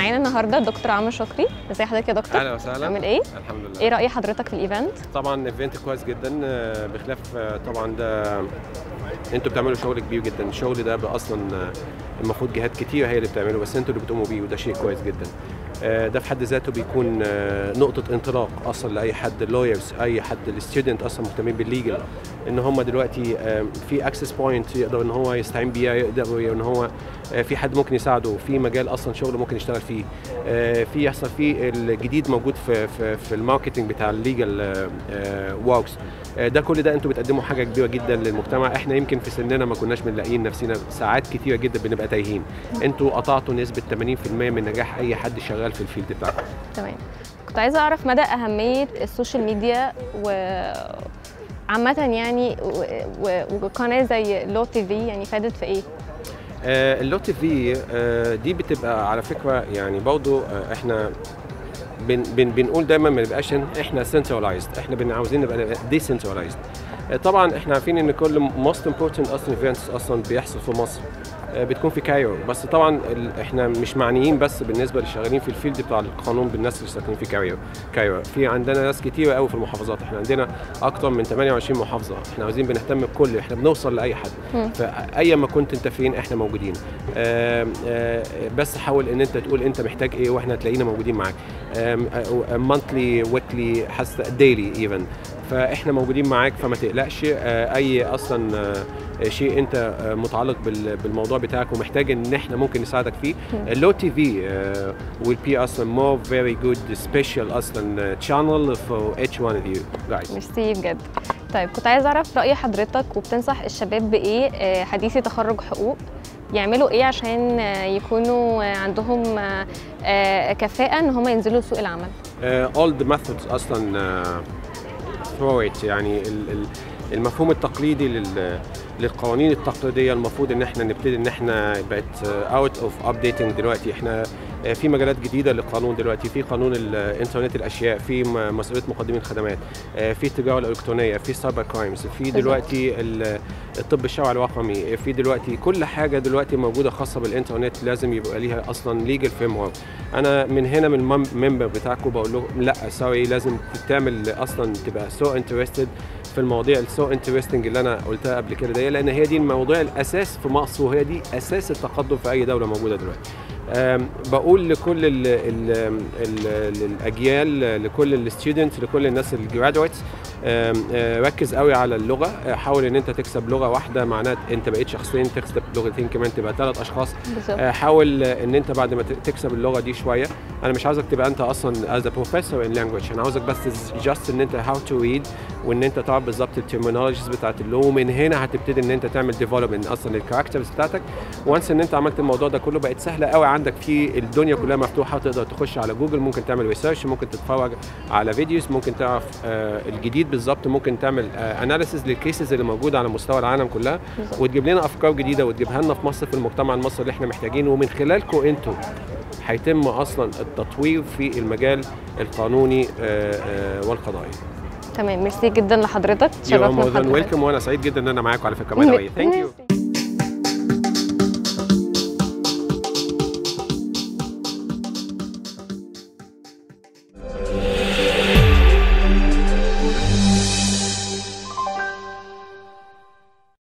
معانا النهارده الدكتور عمرو شكري ازي حضرتك يا دكتور اهلا وسهلا عامل ايه الحمد لله ايه راي حضرتك في الايفنت طبعا ايفنت كويس جدا آه، بخلاف آه، طبعا ده انتوا بتعملوا شغل كبير جدا الشغل ده بقى اصلا آه، المفروض جهات كتير هي اللي بتعمله بس انتوا اللي بتقوموا بيه وده شيء كويس جدا آه، ده في حد ذاته بيكون آه، نقطة انطلاق اصلا لاي حد اللويرز اي حد الستودنت اصلا مهتمين بالليجل ان هم دلوقتي آه، في اكسس بوينت يقدر ان هو يستعين بيها يقدر ان هو آه، في حد ممكن يساعده في مجال اصلا شغل ممكن يشتغل فيه آه، في يحصل فيه الجديد موجود في في, في الماركتنج بتاع الليجل ووركس ده كل ده انتوا بتقدموا حاجه كبيره جدا للمجتمع احنا يمكن في سننا ما كناش بنلاقيين نفسنا ساعات كتيره جدا بنبقى تايهين انتوا قطعتوا نسبه 80% من نجاح اي حد شغال في الفيلد بتاعكم تمام كنت عايزه اعرف مدى اهميه السوشيال ميديا و عامة يعني و- و- وقناة زي لو تي في يعني فادت في ايه؟ آه، اللو تي في آه، دي بتبقى على فكره يعني برضه آه، احنا بن بن بنقول دايما ما نبقاش إن احنا سنترلايزد احنا بن عاوزين نبقى ديسنترلايزد طبعا احنا عارفين ان كل موست امبورتنت اصلا ايفنتس اصلا بيحصل في مصر آه، بتكون في كايرو بس طبعا ال- احنا مش معنيين بس بالنسبه للشغالين في الفيلد بتاع القانون بالناس اللي ساكنين في كايرو كايرو في عندنا ناس كتير قوي في المحافظات احنا عندنا اكتر من 28 محافظه احنا عاوزين بنهتم بكل احنا بنوصل لاي حد مم. فاي ما كنت انت فين احنا موجودين آم، آه، بس حاول ان انت تقول انت محتاج ايه واحنا تلاقينا موجودين معاك مانثلي ويكلي حتى ديلي ايفن فاحنا موجودين معاك فما تقلقش آه، اي اصلا آه، شيء انت آه، متعلق بال- بالموضوع بتاعك ومحتاج ان احنا ممكن نساعدك فيه اللو تي في will be اصلا more very good special اصلا channel for each one of you guys ميرسي بجد طيب كنت عايزه اعرف راي حضرتك وبتنصح الشباب بايه آه، حديثي تخرج حقوق يعملوا ايه عشان آه، يكونوا آه، عندهم آه، آه، كفاءه ان هم ينزلوا سوق العمل uh, all the methods اصلا uh, throw it يعني ال- ال- المفهوم التقليدي لل للقوانين التقليديه المفروض ان احنا نبتدي ان احنا بقت اوت اوف ابديتنج دلوقتي احنا آه، في مجالات جديده للقانون دلوقتي في قانون الانترنت الاشياء في م- مسؤوليه مقدمين الخدمات آه، في التجاره الالكترونيه في سايبر كرايمز في دلوقتي ال- الطب الشرعي الرقمي في دلوقتي كل حاجه دلوقتي موجوده خاصه بالانترنت لازم يبقى ليها اصلا ليجل فريم ورك انا من هنا من الممبر بتاعكم بقول لهم لا سوري لازم تعمل اصلا تبقى سو انترستد في المواضيع السو انترستنج اللي انا قلتها قبل كده دي لان هي دي المواضيع الاساس في مصر وهي دي اساس التقدم في اي دوله موجوده دلوقتي أم، بقول لكل ال ال ال الاجيال لكل الستودنتس لكل الناس الجرادويتس ركز قوي على اللغه آه، حاول ان انت تكسب لغه واحده معناها انت بقيت شخصين تكسب لغتين كمان تبقى ثلاث اشخاص بالظبط آه، حاول آه، ان انت بعد ما ت- تكسب اللغه دي شويه انا مش عاوزك تبقى انت اصلا از بروفيسور ان لانجويج انا عاوزك بس جاست ان انت هاو تو ريد وان انت تعرف بالظبط الترمينولوجيز بتاعت اللغه ومن هنا هتبتدي ان انت تعمل ديفلوبمنت اصلا للكاركترز بتاعتك وانس ان انت عملت الموضوع ده كله بقت سهله قوي عندك في الدنيا كلها مفتوحه تقدر تخش على جوجل ممكن تعمل ريسيرش ممكن تتفرج على فيديوز ممكن تعرف آه، الجديد بالظبط ممكن تعمل اناليسيز للكيسز اللي موجوده على مستوى العالم كلها بالظبط. وتجيب لنا افكار جديده وتجيبها لنا في مصر في المجتمع المصري اللي احنا محتاجينه ومن خلالكم انتم هيتم اصلا التطوير في المجال القانوني آه، آه، والقضائي. تمام ميرسي جدا لحضرتك You're تشرفنا more than بحضرتك welcome وانا سعيد جدا ان انا معاكم على فكره باي ذا واي ثانك يو ميرسي.